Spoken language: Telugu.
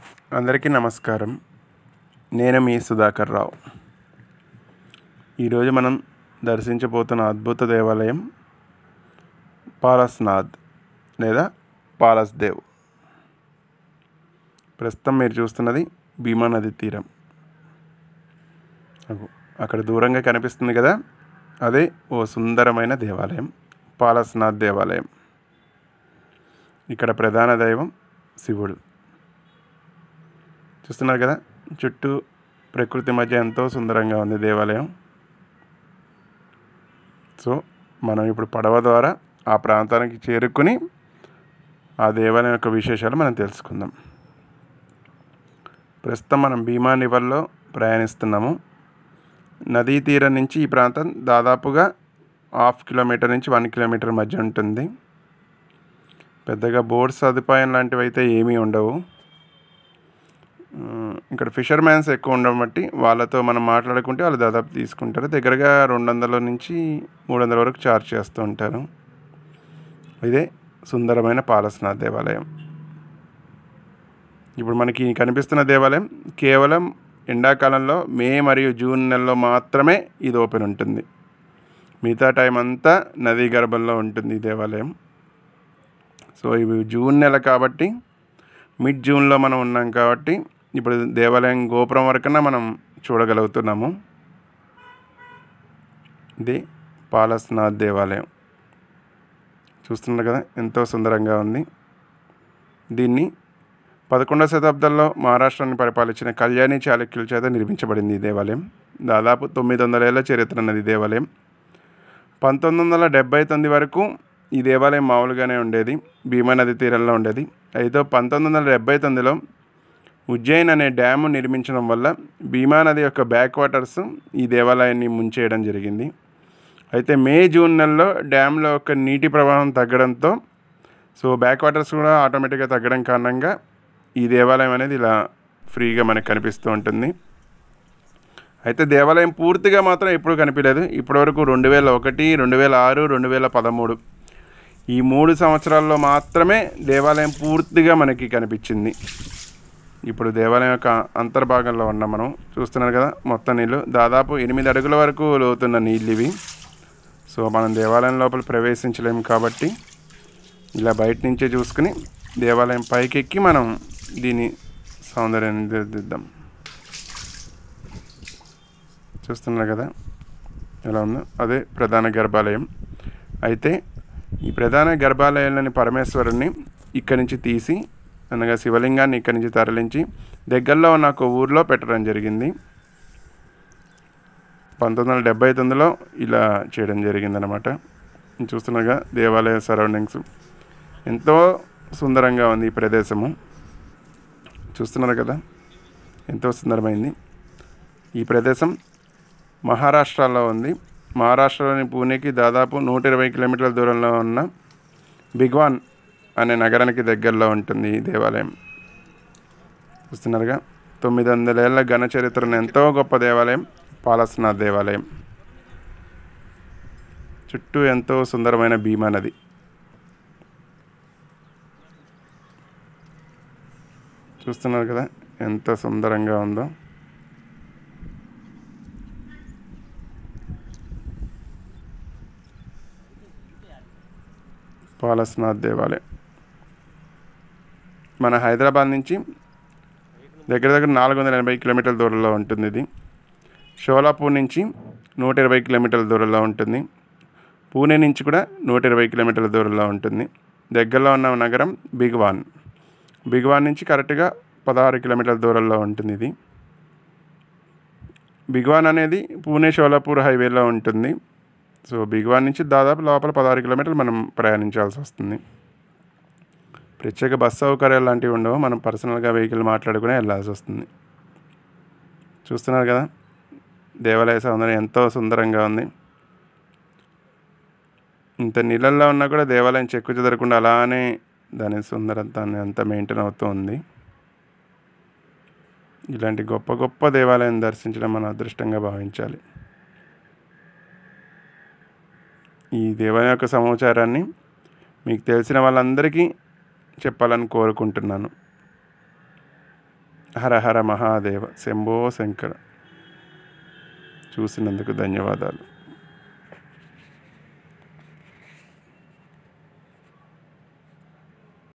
అందరికీ నమస్కారం నేను మీ సుధాకర్ రావు ఈరోజు మనం దర్శించబోతున్న అద్భుత దేవాలయం పాలస్నాథ్ లేదా పాలస్ దేవ్ ప్రస్తుతం మీరు చూస్తున్నది భీమా నది తీరం అగో, అక్కడ దూరంగా కనిపిస్తుంది కదా అదే ఓ సుందరమైన దేవాలయం పాలస్నాథ్ దేవాలయం ఇక్కడ ప్రధాన దైవం శివుడు చూస్తున్నారు కదా చుట్టూ ప్రకృతి మధ్య ఎంతో సుందరంగా ఉంది దేవాలయం సో మనం ఇప్పుడు పడవ ద్వారా ఆ ప్రాంతానికి చేరుకుని ఆ దేవాలయం యొక్క విశేషాలు మనం తెలుసుకుందాం ప్రస్తుతం మనం భీమా రివర్లో ప్రయాణిస్తున్నాము నదీ తీరం నుంచి ఈ ప్రాంతం దాదాపుగా హాఫ్ కిలోమీటర్ నుంచి వన్ కిలోమీటర్ మధ్య ఉంటుంది పెద్దగా బోర్డ్ సదుపాయం లాంటివి అయితే ఏమీ ఉండవు ఆ, ఇక్కడ ఫిషర్ మ్యాన్స్ ఎక్కువ ఉండడం బట్టి వాళ్ళతో మనం మాట్లాడుకుంటే వాళ్ళు దాదాపు తీసుకుంటారు దగ్గరగా రెండు వందల నుంచి మూడు వందల వరకు ఛార్జ్ చేస్తూ ఉంటారు ఇదే సుందరమైన పాలస్నాథ్ దేవాలయం ఇప్పుడు మనకి కనిపిస్తున్న దేవాలయం కేవలం ఎండాకాలంలో మే మరియు జూన్ నెలలో మాత్రమే ఇది ఓపెన్ ఉంటుంది మిగతా టైం అంతా నదీ గర్భంలో ఉంటుంది ఈ దేవాలయం సో ఇవి జూన్ నెల కాబట్టి మిడ్ జూన్లో మనం ఉన్నాం కాబట్టి ఇప్పుడు దేవాలయం గోపురం వరకన్నా మనం చూడగలుగుతున్నాము ఇది పాలస్నాథ్ దేవాలయం చూస్తున్నారు కదా ఎంతో సుందరంగా ఉంది దీన్ని పదకొండవ శతాబ్దంలో మహారాష్ట్రాన్ని పరిపాలించిన కళ్యాణి చాళుక్యుల చేత నిర్మించబడింది ఈ దేవాలయం దాదాపు తొమ్మిది వందల ఏళ్ళ చరిత్ర ఉన్నది ఈ దేవాలయం పంతొమ్మిది వందల డెబ్బై తొమ్మిది వరకు ఈ దేవాలయం మామూలుగానే ఉండేది భీమా నది తీరంలో ఉండేది అయితే పంతొమ్మిది వందల డెబ్బై తొమ్మిదిలో ఉజ్జయిన్ అనే డ్యాము నిర్మించడం వల్ల భీమా నది యొక్క బ్యాక్ వాటర్స్ ఈ దేవాలయాన్ని ముంచేయడం జరిగింది అయితే మే జూన్ నెలలో డ్యామ్లో యొక్క నీటి ప్రవాహం తగ్గడంతో సో బ్యాక్ వాటర్స్ కూడా ఆటోమేటిక్గా తగ్గడం కారణంగా ఈ దేవాలయం అనేది ఇలా ఫ్రీగా మనకు కనిపిస్తూ ఉంటుంది అయితే దేవాలయం పూర్తిగా మాత్రం ఎప్పుడూ కనిపించలేదు ఇప్పటివరకు రెండు వేల ఒకటి రెండు వేల ఆరు రెండు వేల పదమూడు ఈ మూడు సంవత్సరాల్లో మాత్రమే దేవాలయం పూర్తిగా మనకి కనిపించింది ఇప్పుడు దేవాలయం యొక్క అంతర్భాగంలో ఉన్నాం మనం చూస్తున్నారు కదా మొత్తం నీళ్ళు దాదాపు ఎనిమిది అడుగుల వరకు లోతున్న నీళ్ళు ఇవి సో మనం దేవాలయం లోపల ప్రవేశించలేము కాబట్టి ఇలా బయట నుంచే చూసుకుని దేవాలయం పైకెక్కి మనం దీని సౌందర్యాన్ని దిద్దాం చూస్తున్నారు కదా ఎలా ఉందో అదే ప్రధాన గర్భాలయం అయితే ఈ ప్రధాన గర్భాలయంలోని పరమేశ్వరుని ఇక్కడి నుంచి తీసి అనగా శివలింగాన్ని ఇక్కడి నుంచి తరలించి దగ్గరలో ఉన్న ఒక ఊర్లో పెట్టడం జరిగింది పంతొమ్మిది వందల డెబ్బై తొమ్మిదిలో ఇలా చేయడం జరిగిందనమాట చూస్తున్నారుగా దేవాలయ సరౌండింగ్స్ ఎంతో సుందరంగా ఉంది ఈ ప్రదేశము చూస్తున్నారు కదా ఎంతో సుందరమైంది ఈ ప్రదేశం మహారాష్ట్రలో ఉంది మహారాష్ట్రలోని పూణేకి దాదాపు నూట ఇరవై కిలోమీటర్ల దూరంలో ఉన్న బిగ్వాన్ అనే నగరానికి దగ్గరలో ఉంటుంది ఈ దేవాలయం చూస్తున్నారుగా తొమ్మిది వందలేళ్ల ఘన చరిత్రను ఎంతో గొప్ప దేవాలయం పాలస్నాథ్ దేవాలయం చుట్టూ ఎంతో సుందరమైన భీమా నది చూస్తున్నారు కదా ఎంత సుందరంగా ఉందో పాలస్నాథ్ దేవాలయం మన హైదరాబాద్ నుంచి దగ్గర దగ్గర నాలుగు వందల ఎనభై కిలోమీటర్ల దూరంలో ఉంటుంది ఇది షోలాపూర్ నుంచి నూట ఇరవై కిలోమీటర్ల దూరంలో ఉంటుంది పూణే నుంచి కూడా నూట ఇరవై కిలోమీటర్ల దూరంలో ఉంటుంది దగ్గరలో ఉన్న నగరం బిగ్వాన్ బిగ్వాన్ నుంచి కరెక్ట్గా పదహారు కిలోమీటర్ల దూరంలో ఉంటుంది ఇది బిగ్వాన్ అనేది పూణే షోలాపూర్ హైవేలో ఉంటుంది సో బిగ్వాన్ నుంచి దాదాపు లోపల పదహారు కిలోమీటర్లు మనం ప్రయాణించాల్సి వస్తుంది ప్రత్యేక బస్ సౌకర్యాలు లాంటివి ఉండవు మనం పర్సనల్గా వెహికల్ మాట్లాడుకుని వెళ్ళాల్సి వస్తుంది చూస్తున్నారు కదా దేవాలయ సౌందర్యం ఎంతో సుందరంగా ఉంది ఇంత నీళ్ళల్లో ఉన్నా కూడా దేవాలయం చెక్కు చెదరకుండా అలానే దాని సుందరత్వాన్ని అంతా మెయింటైన్ అవుతూ ఉంది ఇలాంటి గొప్ప గొప్ప దేవాలయం దర్శించడం మన అదృష్టంగా భావించాలి ఈ దేవాలయం యొక్క సమాచారాన్ని మీకు తెలిసిన వాళ్ళందరికీ చెప్పాలని కోరుకుంటున్నాను హర హర మహాదేవ శంభో శంకర చూసినందుకు ధన్యవాదాలు